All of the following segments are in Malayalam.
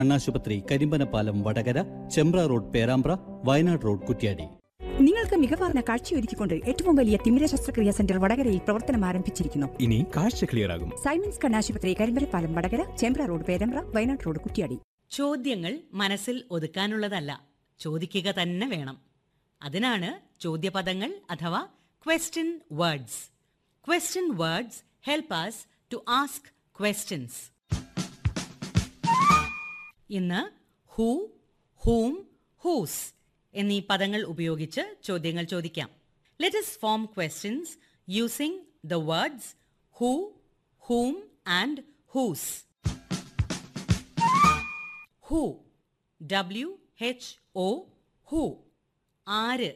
കണ്ണാശുപത്രി കരിമ്പനപ്പാലം വടകര ചെമ്പ്ര റോഡ് പേരാമ്പ്ര വയനാട് റോഡ് കുറ്റ്യാടി നിങ്ങൾക്ക് മികവാർന്ന കാഴ്ചയൊരുക്കിക്കൊണ്ട് ഏറ്റവും വലിയ തിമിര ശസ്ത്രക്രിയാ സെന്റർ വടകരയിൽ പ്രവർത്തനം ആരംഭിച്ചിരിക്കുന്നു ഇനി കാഴ്ച ക്ലിയർ ആകും സൈമൻസ് കണ്ണാശുപത്രി കരിമ്പലപ്പാലം വടകര ചേമ്പ്ര റോഡ് പേരമ്പ്ര വയനാട് റോഡ് കുറ്റ്യാടി ചോദ്യങ്ങൾ മനസ്സിൽ ഒതുക്കാനുള്ളതല്ല ചോദിക്കുക തന്നെ വേണം അതിനാണ് ചോദ്യപദങ്ങൾ അഥവാ question words question words help us to ask questions ഇന്ന് ഹൂ ഹൂം ഹൂസ് എന്നീ പദങ്ങൾ ഉപയോഗിച്ച് ചോദ്യങ്ങൾ ചോദിക്കാം let us form questions using the words who whom and whose who W H O who ആര്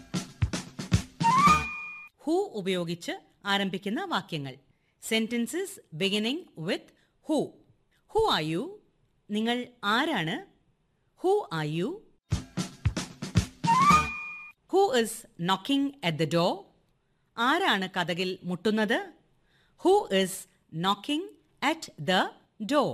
ഹൂ ഉപയോഗിച്ച് ആരംഭിക്കുന്ന വാക്യങ്ങൾ sentences beginning with who who are you നിങ്ങൾ ആരാണ് who are you who is knocking at the door ആരാണ് കഥകിൽ മുട്ടുന്നത് who is knocking at the door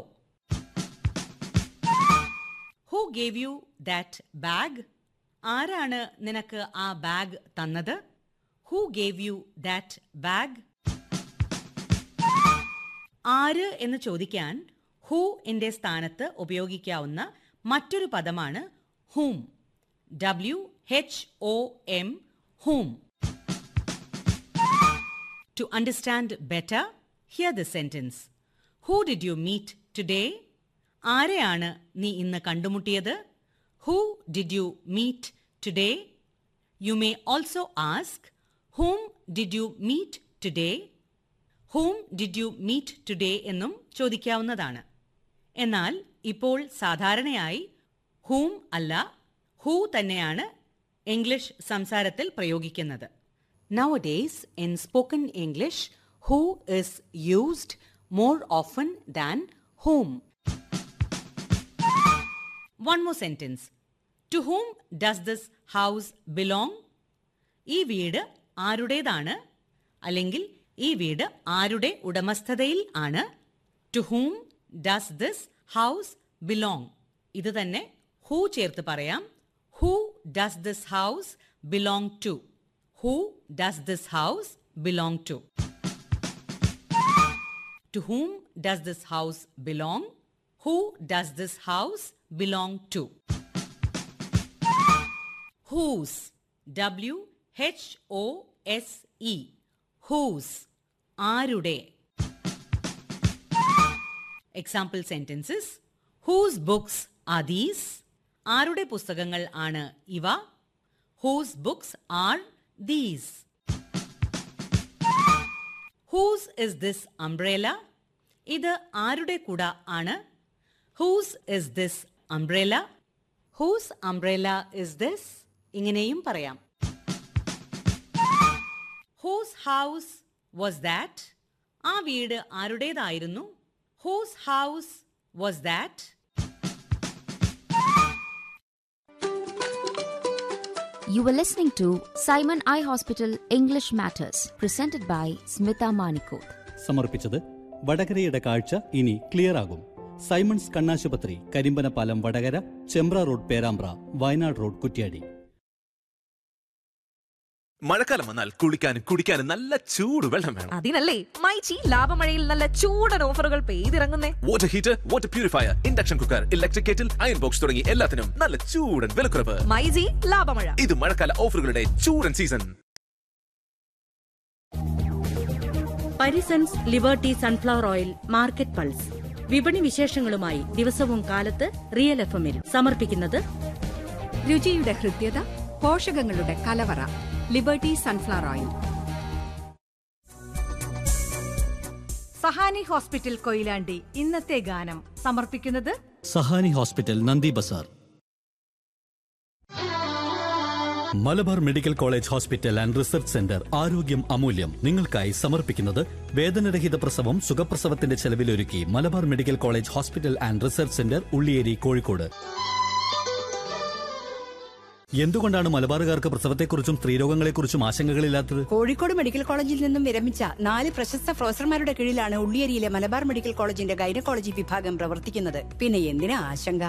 who gave you that bag ആരാണ് നിനക്ക് ആ ബാഗ് തന്നത് who gave you that bag ആര് എന്ന് ചോദിക്കാൻ ഹൂ എന്റെ സ്ഥാനത്ത് ഉപയോഗിക്കാവുന്ന മറ്റൊരു പദമാണ് whom W H O M whom to understand better hear the sentence who did you meet today ആരെയാണ് നീ ഇന്ന് കണ്ടുമുട്ടിയത് who did you meet today you may also ask whom did you meet today whom did you meet today എന്നും ചോദിക്കാവുന്നതാണ് എന്നാൽ ഇപ്പോൾ സാധാരണയായി ഹൂം അല്ല ഹൂ തന്നെയാണ് ഇംഗ്ലീഷ് സംസാരത്തിൽ പ്രയോഗിക്കുന്നത് nowadays in spoken English who is used more often than whom one more sentence to whom does this house belong ഈ വീട് ആരുടേതാണ് അല്ലെങ്കിൽ ഈ വീട് ആരുടെ ഉടമസ്ഥതയിൽ ആണ് to whom does this house belong ഇത് തന്നെ ഹൂ ചേർത്ത് പറയാം who does this house belong to who does this house belong to to whom does this house belong who does this house belong to whose w h o s e whose ആരുടെ example sentences whose books are these ആരുടെ പുസ്തകങ്ങൾ ആണ് ഇവ whose books are these whose is this umbrella ഇത് ആരുടെ കുട ആണ് whose is this umbrella whose umbrella is this ഇങ്ങനെയും പറയാം ഹൂസ് ഹൗസ് വാസ് ദാറ്റ് ആ വീട് ആരുടേതായിരുന്നു whose house was that You were listening to Simon Eye Hospital English Matters, presented by Smita Manikoth. സമർപ്പിച്ചത് വടകരയുടെ കാഴ്ച ഇനി ക്ലിയർ ആകും സൈമൺസ് കണ്ണാശുപത്രി കരിമ്പനപ്പാലം വടകര ചെമ്പ്ര റോഡ് പേരാമ്പ്ര വയനാട് റോഡ് കുറ്റ്യാടി മഴക്കാലം വന്നാൽ കുളിക്കാനും കുടിക്കാനും നല്ല ചൂട് വെള്ളം വേണം അതിനല്ലേ മൈച്ചി ലാഭമഴയിൽ നല്ല ചൂടൻ ഓഫറുകൾ പെയ്തിറങ്ങുന്നേ water heater water purifier induction cooker electric kettle iron box തുടങ്ങി എല്ലാത്തിനും നല്ല ചൂടൻ വിലക്കുറവ് മൈജി ലാഭമഴ ഇത് മഴക്കാല ഓഫറുകളുടെ ചൂടൻ season Parisons Liberty sunflower oil market pulse വിപണി വിശേഷങ്ങളുമായി ദിവസവും കാലത്ത് റിയൽ എഫ് എമ്മിൽ സമർപ്പിക്കുന്നത് രുചിയുടെ ഹൃദ്യത പോഷകങ്ങളുടെ കലവറ Liberty sunflower oil Sahani hospital Koyilandy ഇന്നത്തെ ഗാനം സമർപ്പിക്കുന്നത് Sahani hospital Nandi Bazar Malabar medical college hospital and research centre ആരോഗ്യം അമൂല്യം നിങ്ങൾക്കായി സമർപ്പിക്കുന്നത് വേദനരഹിത പ്രസവം സുഖപ്രസവത്തിന്റെ ചെലവിലൊരുക്കി Malabar medical college hospital and research centre Ulliyeri Kozhikode എന്തുകൊണ്ടാണ് മലബാറുകാർക്ക് പ്രസവത്തെക്കുറിച്ചും സ്ത്രീരോഗങ്ങളെക്കുറിച്ചും ആശങ്കകളില്ലാത്തത് കോഴിക്കോട് മെഡിക്കൽ കോളേജിൽ നിന്നും വിരമിച്ച നാല് പ്രശസ്ത പ്രൊഫസർമാരുടെ കീഴിലാണ് ഉള്ളിയേരിയിലെ മലബാർ മെഡിക്കൽ കോളേജിന്റെ ഗൈനക്കോളജി വിഭാഗം പ്രവർത്തിക്കുന്നത് പിന്നെ എന്തിനാ ആശങ്ക